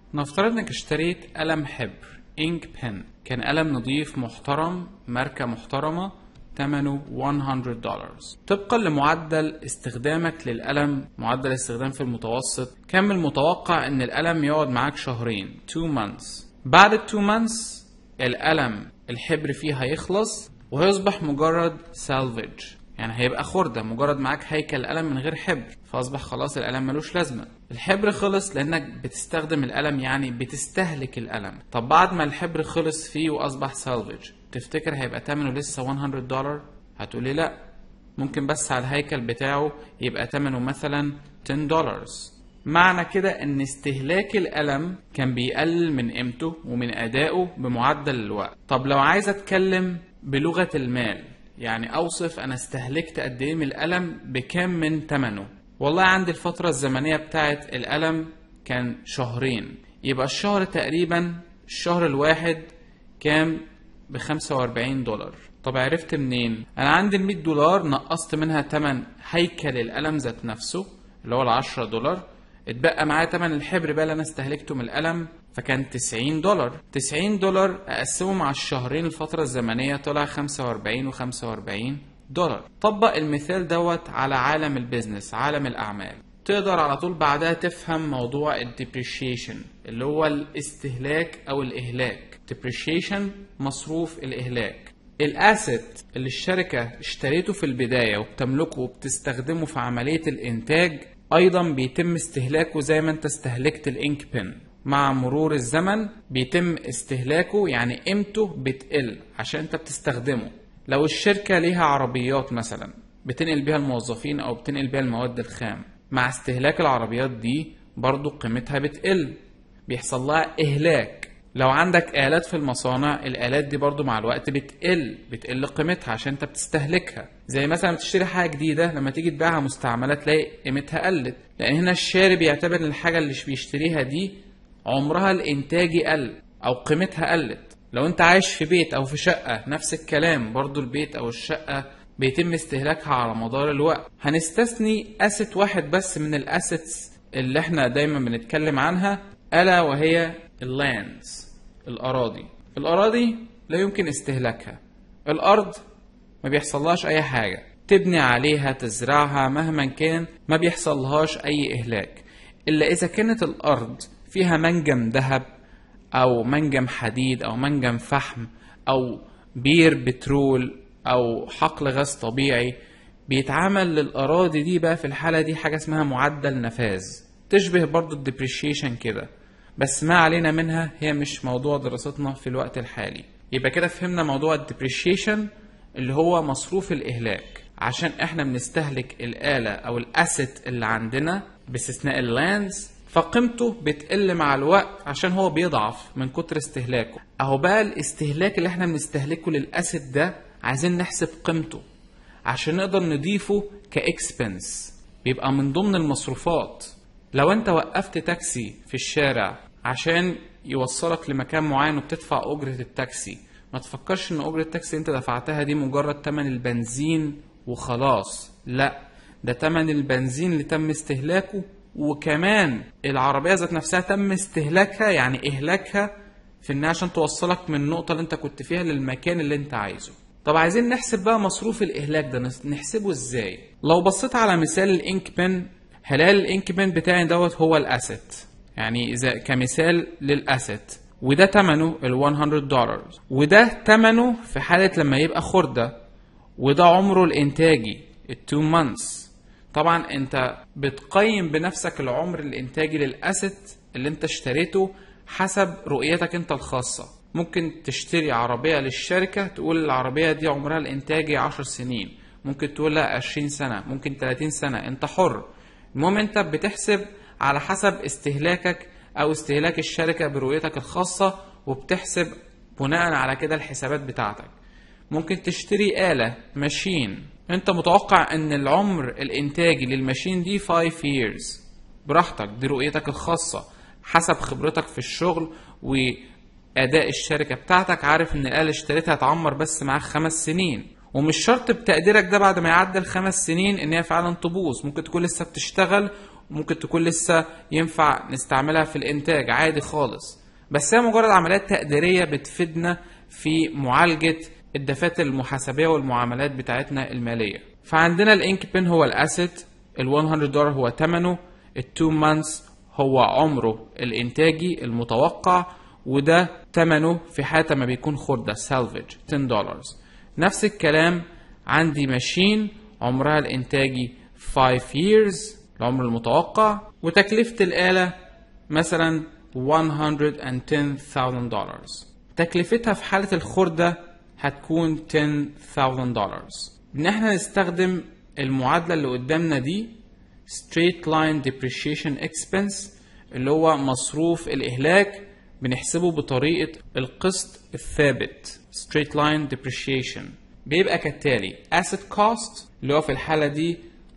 نفترض انك اشتريت قلم حبر انك بن كان قلم نظيف محترم ماركة محترمة ثمنه 100 دولار طبقا لمعدل استخدامك للقلم معدل استخدام في المتوسط كان من المتوقع ان القلم يقعد معاك شهرين 2 months بعد ال 2 months القلم الحبر فيه هيخلص وهيصبح مجرد سالفج يعني هيبقى خردة مجرد معاك هيكل قلم من غير حبر فأصبح خلاص القلم ملوش لازمة الحبر خلص لأنك بتستخدم القلم يعني بتستهلك القلم طب بعد ما الحبر خلص فيه وأصبح سالفج تفتكر هيبقى تمنه لسه 100 دولار هتقولي لا ممكن بس على الهيكل بتاعه يبقى تمنه مثلا 10 دولار معنى كده ان استهلاك القلم كان بيقلل من قيمته ومن ادائه بمعدل الوقت طب لو عايز اتكلم بلغة المال يعني اوصف انا استهلكت قد ايه من القلم بكام من ثمنه والله عندي الفترة الزمنية بتاعت القلم كان شهرين يبقى الشهر تقريبا الشهر الواحد كام ب 45 دولار طب عرفت منين انا عندي ال 100 دولار نقصت منها تمن هيكل القلم ذات نفسه اللي هو ال 10 دولار اتبقى معايا تمن الحبر بقى اللي انا استهلكته من القلم فكان 90 دولار 90 دولار اقسمه مع الشهرين الفترة الزمنية طلع 45 و45 دولار طبق المثال دوت على عالم البيزنس عالم الاعمال تقدر على طول بعدها تفهم موضوع الديبريشيشن اللي هو الاستهلاك او الاهلاك depreciation مصروف الاهلاك الاسيت اللي الشركة اشتريته في البداية وبتملكه وبتستخدمه في عملية الانتاج ايضا بيتم استهلاكه زي ما انت استهلكت الانك بن مع مرور الزمن بيتم استهلاكه يعني قيمته بتقل عشان انت بتستخدمه لو الشركة ليها عربيات مثلا بتنقل بيها الموظفين او بتنقل بيها المواد الخام مع استهلاك العربيات دي برضو قيمتها بتقل بيحصل لها اهلاك لو عندك آلات في المصانع الآلات دي برضو مع الوقت بتقل بتقل قيمتها عشان انت بتستهلكها زي مثلا بتشتري حاجة جديدة لما تيجي تبيعها مستعملة تلاقي قيمتها قلت لأن هنا الشاري بيعتبر ان الحاجة اللي بيشتريها دي عمرها الإنتاجي قل أو قيمتها قلت لو انت عايش في بيت أو في شقة نفس الكلام برضو البيت أو الشقة بيتم استهلاكها على مدار الوقت هنستثني أسيت واحد بس من الأسيتس اللي احنا دايما بنتكلم عنها ألا وهي اللاندز الأراضي الأراضي لا يمكن استهلاكها الأرض ما بيحصلهاش أي حاجة تبني عليها تزرعها مهما كان ما بيحصلهاش أي إهلاك إلا إذا كانت الأرض فيها منجم ذهب أو منجم حديد أو منجم فحم أو بير بترول أو حقل غاز طبيعي بيتعمل للأراضي دي بقى في الحالة دي حاجة اسمها معدل نفاذ تشبه برضو الديبريشيشن كده بس ما علينا منها هي مش موضوع دراستنا في الوقت الحالي يبقى كده فهمنا موضوع الديبريشيشن اللي هو مصروف الإهلاك عشان احنا بنستهلك الآلة أو الأسيت اللي عندنا باستثناء اللاندز فقيمته بتقل مع الوقت عشان هو بيضعف من كتر استهلاكه اهو بقى الاستهلاك اللي احنا بنستهلكه للاسيت ده عايزين نحسب قيمته عشان نقدر نضيفه كاكسبنس بيبقى من ضمن المصروفات لو انت وقفت تاكسي في الشارع عشان يوصلك لمكان معين وبتدفع اجرة التاكسي ما تفكرش ان اجرة التاكسي انت دفعتها دي مجرد تمن البنزين وخلاص لا ده تمن البنزين اللي تم استهلاكه وكمان العربية ذات نفسها تم استهلاكها يعني إهلاكها في إنها عشان توصلك من النقطة اللي أنت كنت فيها للمكان اللي أنت عايزه. طب عايزين نحسب بقى مصروف الإهلاك ده نحسبه إزاي؟ لو بصيت على مثال الإنك بن هلاقي الإنك بن بتاعي دوت هو الأسيت. يعني إذا كمثال للأسيت. وده تمنه ال 100 دولار وده تمنه في حالة لما يبقى خردة وده عمره الإنتاجي ال 2 months طبعا انت بتقيم بنفسك العمر الانتاجي للاسيت اللي انت اشتريته حسب رؤيتك انت الخاصة ممكن تشتري عربية للشركة تقول العربية دي عمرها الانتاجي 10 سنين ممكن تقول لا 20 سنة ممكن 30 سنة انت حر المهم انت بتحسب على حسب استهلاكك او استهلاك الشركة برؤيتك الخاصة وبتحسب بناء على كده الحسابات بتاعتك ممكن تشتري آلة ماشين انت متوقع ان العمر الانتاجي للماشين دي 5 years براحتك دي رؤيتك الخاصة حسب خبرتك في الشغل واداء الشركة بتاعتك عارف ان الآلة اشتريتها تعمر بس معاك خمس سنين ومش شرط بتقديرك ده بعد ما يعدي الخمس سنين ان هي فعلا تبوظ ممكن تكون لسه بتشتغل ممكن تكون لسه ينفع نستعملها في الانتاج عادي خالص بس هي مجرد عمليات تقديريه بتفيدنا في معالجه الدفاتر المحاسبيه والمعاملات بتاعتنا الماليه فعندنا الانك بن هو الاسيت ال 100 دولار هو ثمنه ال 2 مانثs هو عمره الانتاجي المتوقع وده ثمنه في حالة ما بيكون خردة سالفج 10 دولار نفس الكلام عندي ماشين عمرها الانتاجي 5 years العمر المتوقع وتكلفة الآلة مثلا 110,000 دولار تكلفتها في حالة الخردة هتكون 10,000 دولار ان احنا نستخدم المعادلة اللي قدامنا دي straight line depreciation expense اللي هو مصروف الإهلاك بنحسبه بطريقة القسط الثابت straight line depreciation بيبقى كالتالي asset cost اللي هو في الحالة دي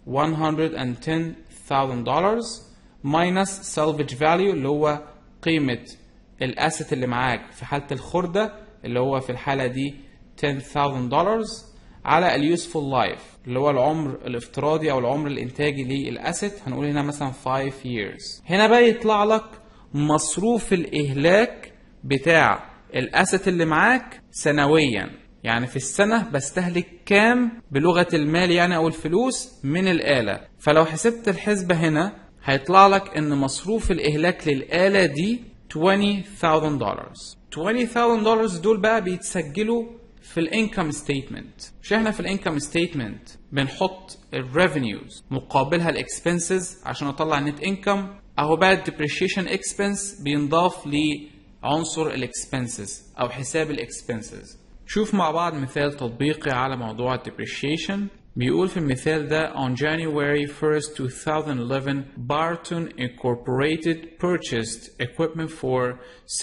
110,000 dollars minus salvage value اللي هو قيمة الاسيت اللي معاك في حالة الخردة اللي هو في الحالة دي 10,000 dollars على اليوسفول لايف اللي هو العمر الافتراضي او العمر الانتاجي للاسيت هنقول هنا مثلا 5 years هنا بقى يطلع لك مصروف الاهلاك بتاع الاسيت اللي معاك سنويا يعني في السنة بستهلك كام بلغة المال يعني أو الفلوس من الآلة فلو حسبت الحسبة هنا هيطلع لك إن مصروف الإهلاك للآلة دي 20,000 دولار 20,000 دولار دول بقى بيتسجلوا في الانكم ستيتمنت مش احنا في الانكم ستيتمنت بنحط الريفينيوز مقابلها الاكسبنسز عشان اطلع النت انكم اهو بقى الديبريشيشن اكسبنس بينضاف لعنصر الاكسبنسز او حساب الاكسبنسز شوف مع بعض مثال تطبيقي على موضوع الديبريشيشن بيقول في المثال ده on January 1st 2011 Barton Incorporated purchased equipment for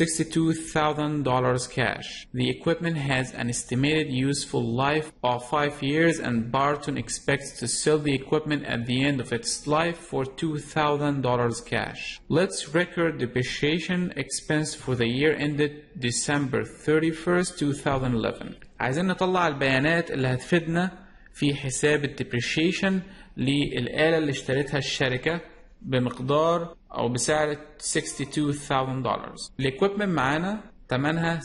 $62,000 cash. The equipment has an estimated useful life of 5 years and Barton expects to sell the equipment at the end of its life for $2,000 cash. Let's record depreciation expense for the year ended December 31st 2011. عايزين نطلع البيانات اللي هتفيدنا في حساب الديبريشيشن للآلة اللي اشترتها الشركة بمقدار أو بسعر 62,000 دولار. الإكويبمنت معانا تمنها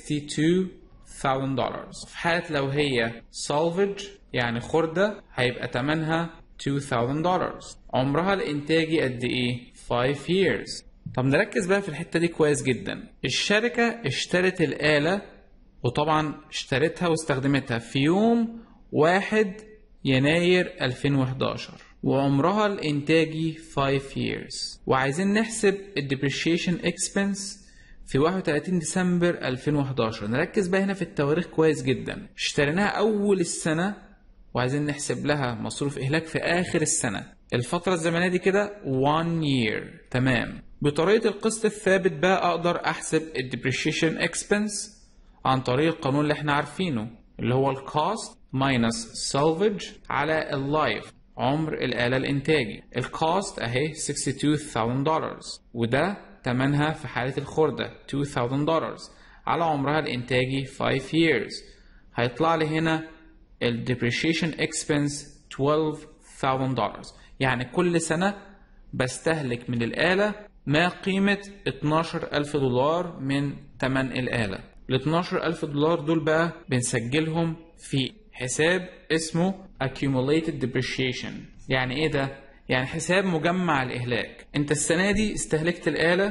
62,000 دولار. في حالة لو هي salvage يعني خردة هيبقى تمنها 2,000 دولار. عمرها الإنتاجي قد إيه؟ 5 years. طب نركز بقى في الحتة دي كويس جدا. الشركة اشترت الآلة وطبعا اشترتها واستخدمتها في يوم 1 يناير 2011 وعمرها الإنتاجي 5 years وعايزين نحسب الديبريشيشن اكسبنس في 31 ديسمبر 2011 نركز بقى هنا في التواريخ كويس جدا اشتريناها أول السنة وعايزين نحسب لها مصروف إهلاك في آخر السنة الفترة الزمنية دي كده 1 year تمام بطريقة القسط الثابت بقى أقدر أحسب الديبريشيشن اكسبنس عن طريق القانون اللي احنا عارفينه اللي هو الكوست minus salvage على اللايف عمر الآلة الإنتاجي الكوست أهي 62,000 دولار وده تمنها في حالة الخردة 2,000 دولار على عمرها الإنتاجي 5 years هيطلع لي هنا ال depreciation expense 12,000 دولار يعني كل سنة بستهلك من الآلة ما قيمة 12,000 دولار من تمن الآلة ال 12,000 دولار دول بقى بنسجلهم في حساب اسمه accumulated depreciation يعني ايه ده؟ يعني حساب مجمع الإهلاك أنت السنة دي استهلكت الآلة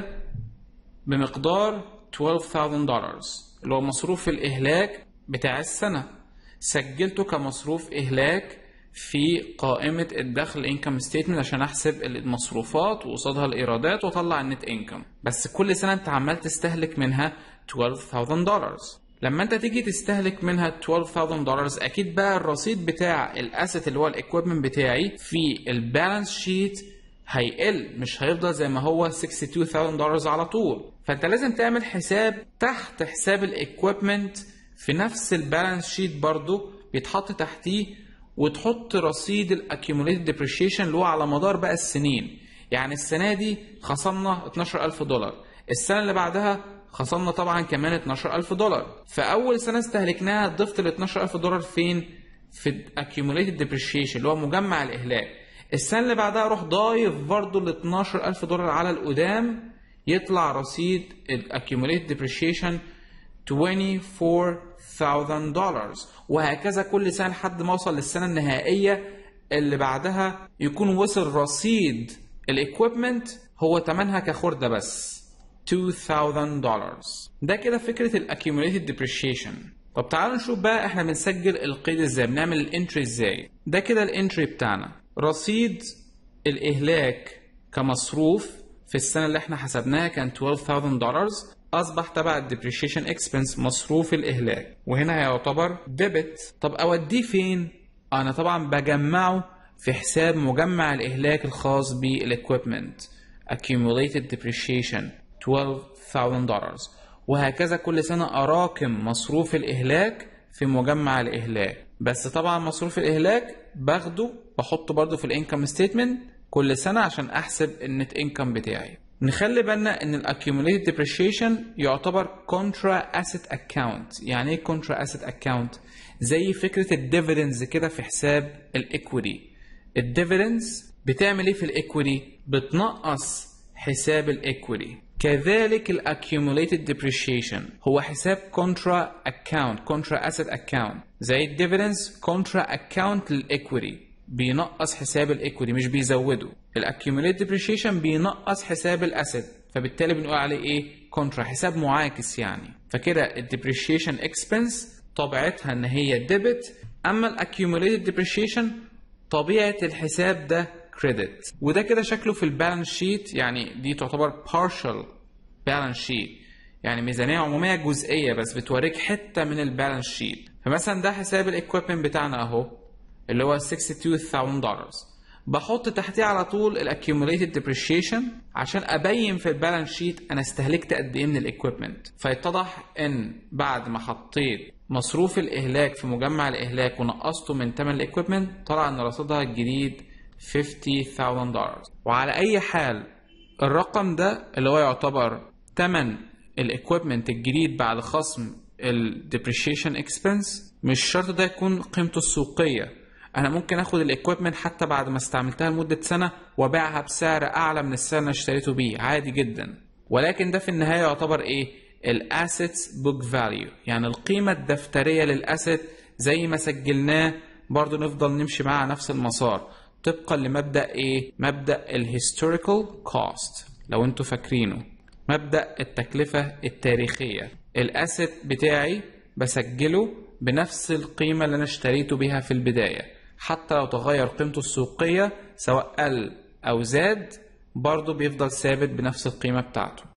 بمقدار 12000 دولار اللي هو مصروف الإهلاك بتاع السنة سجلته كمصروف إهلاك في قائمة الدخل انكم ستيتمنت عشان احسب المصروفات وقصادها الايرادات واطلع النت انكم بس كل سنة انت عمال تستهلك منها 12000 دولار لما انت تيجي تستهلك منها 12000 دولار اكيد بقى الرصيد بتاع الاسيت اللي هو الاكويبمنت بتاعي في البالانس شيت هيقل مش هيفضل زي ما هو 62000 دولار على طول فانت لازم تعمل حساب تحت حساب الاكويبمنت في نفس البالانس شيت برضو بيتحط تحتيه وتحط رصيد الاكيوميليتد ديبريشيشن اللي هو على مدار بقى السنين يعني السنه دي خصمنا 12000 دولار السنه اللي بعدها خصمنا طبعا كمان 12000 دولار فاول سنه استهلكناها ضفت ال 12000 دولار فين في accumulated depreciation اللي هو مجمع الاهلاك السنة اللي بعدها اروح ضايف برضو ال 12000 دولار على القدام يطلع رصيد ال accumulated depreciation 24000 دولار وهكذا كل سنة لحد ما اوصل للسنة النهائية اللي بعدها يكون وصل رصيد الايكويبمنت هو تمنها كخردة بس 2000 دولار ده كده فكرة ال accumulated depreciation طب تعالوا نشوف بقى احنا بنسجل القيد ازاي بنعمل الانتري ازاي ده كده الانتري بتاعنا رصيد الاهلاك كمصروف في السنة اللي احنا حسبناها كان 12000 دولار اصبح تبع الديبريشيشن اكسبنس مصروف الاهلاك وهنا هيعتبر ديبت طب اوديه فين انا طبعا بجمعه في حساب مجمع الاهلاك الخاص بالاكويبمنت accumulated depreciation 12000 دولار وهكذا كل سنة أراكم مصروف الإهلاك في مجمع الإهلاك بس طبعا مصروف الإهلاك باخده بحطه برضه في الانكم ستيتمنت كل سنة عشان أحسب النت انكم بتاعي نخلي بالنا ان الاكيوميليتد ديبريشيشن يعتبر كونترا اسيت اكاونت يعني ايه كونترا اسيت اكاونت زي فكره الديفيدنز كده في حساب الايكويتي الديفيدنز بتعمل ايه في الايكويتي بتنقص حساب الايكويتي كذلك الاكيوميليتد ديبريشيشن هو حساب كونترا اكاونت كونترا اسيت اكاونت زي الديفيدنز كونترا اكاونت للايكويتي بينقص حساب الايكويتي مش بيزوده الاكيوميليت ديبريشيشن بينقص حساب الاسيت فبالتالي بنقول عليه ايه كونترا حساب معاكس يعني فكده الديبريشيشن اكسبنس طبيعتها ان هي ديبت اما الاكيوميليتد ديبريشيشن طبيعه الحساب ده كريدت وده كده شكله في البالانس شيت يعني دي تعتبر partial بالانس شيت يعني ميزانيه عموميه جزئيه بس بتوريك حته من البالانس شيت فمثلا ده حساب الايكويبمنت بتاعنا اهو اللي هو 62000 دولار بحط تحتيه على طول الاكيوميليتد ديبريشيشن عشان ابين في البالانس شيت انا استهلكت قد ايه من الايكويبمنت فيتضح ان بعد ما حطيت مصروف الاهلاك في مجمع الاهلاك ونقصته من ثمن الايكويبمنت طلع ان رصيدها الجديد 50000 دولار وعلى اي حال الرقم ده اللي هو يعتبر ثمن الايكويبمنت الجديد بعد خصم الديبريشيشن اكسبنس مش شرط ده يكون قيمته السوقيه انا ممكن اخد الايكويبمنت حتى بعد ما استعملتها لمده سنه وابيعها بسعر اعلى من السعر اللي اشتريته بيه عادي جدا ولكن ده في النهايه يعتبر ايه الاسيتس بوك فاليو يعني القيمه الدفتريه للاسيت زي ما سجلناه برضو نفضل نمشي معاه على نفس المسار طبقا لمبدا ايه مبدا الهيستوريكال كوست لو انتوا فاكرينه مبدا التكلفه التاريخيه الاسيت بتاعي بسجله بنفس القيمه اللي انا اشتريته بيها في البدايه حتى لو تغير قيمته السوقية سواء قل أو زاد برضه بيفضل ثابت بنفس القيمة بتاعته